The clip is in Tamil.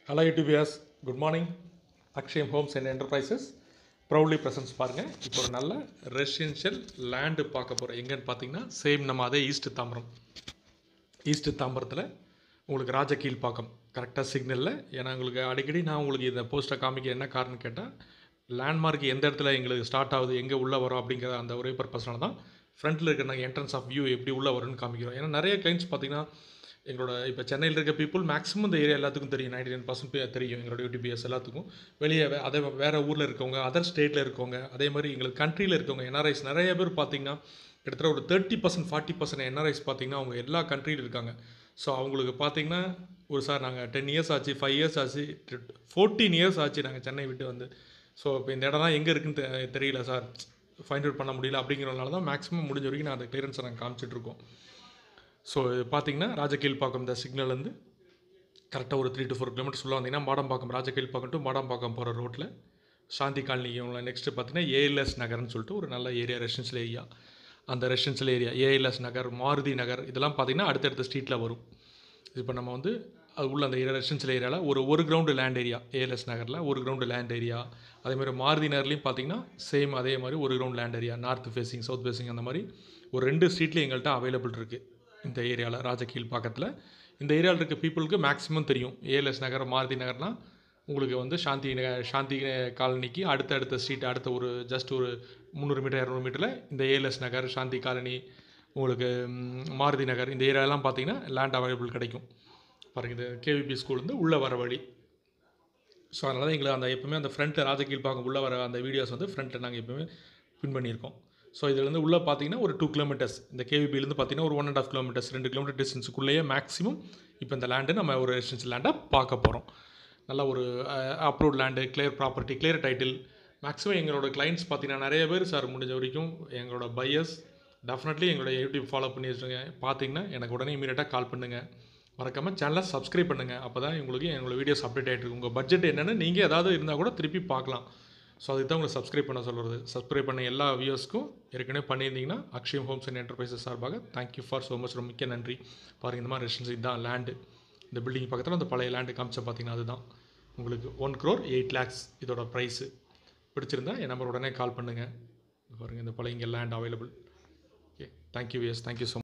hello YouTubers good morning Akshayam homes and enterprises proudly presents பாருங்கள் இப்போ ஒரு நல்ல ரெசிடென்ஷியல் லேண்டு பார்க்க போகிறோம் எங்கன்னு பார்த்தீங்கன்னா சேம் நம்ம அதே ஈஸ்ட் தாம்பரம் ஈஸ்ட் தாம்பரத்தில் உங்களுக்கு ராஜகீழ்ப்பாக்கம் கரெக்டாக சிக்னலில் ஏன்னா உங்களுக்கு அடிக்கடி நான் உங்களுக்கு இந்த போஸ்ட்டை காமிக்க என்ன காரணம் கேட்டால் லேண்ட்மார்க் எந்த இடத்துல எங்களுக்கு ஸ்டார்ட் ஆகுது எங்கே உள்ளே வரும் அப்படிங்கிற அந்த ஒரே பர்பஸ்னால தான் ஃப்ரண்ட்டில் இருக்கிற நாங்கள் என்ட்ரன்ஸ் ஆஃப் வியூ எப்படி உள்ளே வரும்னு காமிக்கிறோம் ஏன்னா நிறைய கிளைண்ட்ஸ் பார்த்தீங்கன்னா எங்களோட இப்போ சென்னையில் இருக்க பீப்புள் மேக்ஸிமம் இந்த ஏரியா எல்லாத்துக்கும் தெரியும் நைன்டி நைன் பர்சன்ட் தெரியும் எங்களோட யூடிபிஎஸ் எல்லாத்துக்கும் வெளியே வே- அதே வேறு ஊரில் இருக்கவங்க அதர் ஸ்டேட்டில் இருக்கவங்க அதே மாதிரி எங்களுக்கு கண்ட்ரியில் இருக்கவங்க என்ஆர்ஐஸ் நிறைய பேர் பார்த்தீங்கன்னா கிட்டத்தட்ட ஒரு thirty percent forty percent NRIs பார்த்தீங்கன்னா அவங்க எல்லா கண்ட்ரியில் இருக்காங்க ஸோ அவங்களுக்கு பார்த்தீங்கன்னா ஒரு சார் நாங்கள் டென் இயர்ஸ் ஆச்சு ஃபைவ் இயர்ஸ் ஆச்சு ஃபோர்டீன் இயர்ஸ் ஆச்சு நாங்கள் சென்னை விட்டு வந்து ஸோ இப்போ இந்த இடம்லாம் எங்கே இருக்குன்னு தெ- தெரியல சார் ஃபைண்ட் அவுட் பண்ண முடியல அப்படிங்கிறனால தான் மேக்ஸிமம் முடிஞ்ச வரைக்கும் நான் அந்த கிளியரன்ஸை நாங்கள் காமிச்சிட்டு இருக்கோம் ஸோ இது பார்த்தீங்கன்னா ராஜகீழ்ப்பாக்கம் இந்த சிக்னல்லேருந்து கரெக்டாக ஒரு த்ரீ டு ஃபோர் கிலோமீட்டர்ஸ் உள்ள வந்தீங்கன்னா மாடம்பாக்கம் ராஜகீழ்ப்பாக்கம் டு மாடம்பாக்கம் போகிற ரோட்டில் சாந்தி காலனி நெக்ஸ்ட்டு பார்த்தீங்கன்னா ஏஎல்எஸ் நகர்னு சொல்லிட்டு ஒரு நல்ல ஏரியா ரெசிடென்ஷியல் ஏரியா அந்த residential area ALS Nagar Maruthi Nagar இதெல்லாம் பார்த்தீங்கன்னா அடுத்தடுத்த ஸ்ட்ரீட்டில் வரும் இப்போ நம்ம வந்து அது உள்ள அந்த ஏரியா ரெசிடென்ஷியல் ஏரியாவில் ஒரு ஒரு கிரவுண்டு லேண்ட் ஏரியா ஏஎல்எஸ் நகரில் ஒரு கிரவுண்டு லேண்ட் ஏரியா அதேமாதிரி மாருதி நகர்லையும் பார்த்தீங்கன்னா சேம் அதே மாதிரி ஒரு ground land area north facing south facing அந்த மாதிரி ஒரு ரெண்டு ஸ்ட்ரீட்லேயும் எங்கள்கிட்ட அவைலபிள் இருக்குது இந்த ஏரியாவில் ராஜகீழ் பக்கத்தில் இந்த ஏரியாவில் இருக்க பீப்புளுக்கு மேக்ஸிமம் தெரியும் ஏஎல்எஸ் நகர் மாருதி நகர்லாம் உங்களுக்கு வந்து சாந்தி நகர் சாந்தி காலனிக்கு அடுத்த அடுத்த ஸ்ட்ரீட் அடுத்த ஒரு ஜஸ்ட் ஒரு முந்நூறு மீட்டர் இரநூறு மீட்டரில் இந்த ஏஎல்எஸ் நகர் சாந்தி காலனி உங்களுக்கு ம், மாருதி நகர் இந்த ஏரியாலாம் பார்த்தீங்கன்னா லேண்ட் அவைலபிள் கிடைக்கும் பாருங்க இது கேவிபி ஸ்கூல் வந்து உள்ளே வர வழி ஸோ அதனால தான் எங்களுக்கு அந்த எப்பவுமே அந்த ஃப்ரண்ட்டில் ராஜகீழ் பார்க்க உள்ளே வர அந்த வீடியோஸ் வந்து ஃப்ரண்ட்டில் நாங்கள் எப்பவுமே பின் பண்ணியிருக்கோம் ஸோ இதுலேருந்து உள்ளே பார்த்தீங்கன்னா ஒரு டூ கிலோமீட்டர்ஸ் இந்த கேவிபிலேருந்து பார்த்தீங்கன்னா ஒரு ஒன் அண்ட் ஆஃப் கிலோமீட்டர்ஸ் ரெண்டு கிலோமீட்டர் டிஸ்டன்ஸுக்குள்ளேயே மேக்ஸிமம் இப்போ இந்த லேண்டு நம்ம ஒரு ரெசிடென்ஷியல் லேண்டாக பார்க்க போகிறோம் நல்ல ஒரு approved land clear property clear title maximum எங்களோட கிளைண்ட்ஸ் பார்த்தீங்கன்னா நிறைய பேர் சார் முடிஞ்ச வரைக்கும் எங்களோட பையர்ஸ் டெஃபினெட்லி எங்களோட யூடியூப் ஃபாலோ பண்ணி வச்சுருங்க பார்த்தீங்கன்னா எனக்கு உடனே இமீடியட்டாக கால் பண்ணுங்கள் மறக்காமல் சேனலை சப்ஸ்கிரைப் பண்ணுங்கள் அப்போ தான் உங்களுக்கு எங்களோட வீடியோஸ் அப்டேட் ஆகிட்டு இருக்கும் உங்கள் பட்ஜெட் என்னென்னு நீங்கள் ஏதாவது இருந்தால் கூட திருப்பி பார்க்கலாம் ஸோ அதுக்கு தான் உங்களுக்கு சப்ஸ்கிரைப் பண்ண சொல்கிறது சப்ஸ்கிரைப் பண்ண எல்லா வியூஸ்க்கும் ஏற்கனவே பண்ணியிருந்தீங்கன்னா அக்ஷயம் ஹோம்ஸ் அண்ட் என்டர்பிரைசஸ் சார்பாக தேங்க்யூ ஃபார் ஸோ மச் ரொம்ப மிக்க நன்றி பாருங்கள் இந்த மாதிரி ரெசிடன்ஸ் இதுதான் லேண்டு இந்த பில்டிங் பக்கத்தில் அந்த பழைய லேண்டு காமிச்ச பார்த்தீங்கன்னா அதுதான் உங்களுக்கு ஒன் க்ரோர் எயிட் லேக்ஸ் இதோட ப்ரைஸு பிடிச்சிருந்தா என் நம்பர் உடனே கால் பண்ணுங்கள் பாருங்கள் இந்த பழைய இங்கே land available okay thank you yes thank you so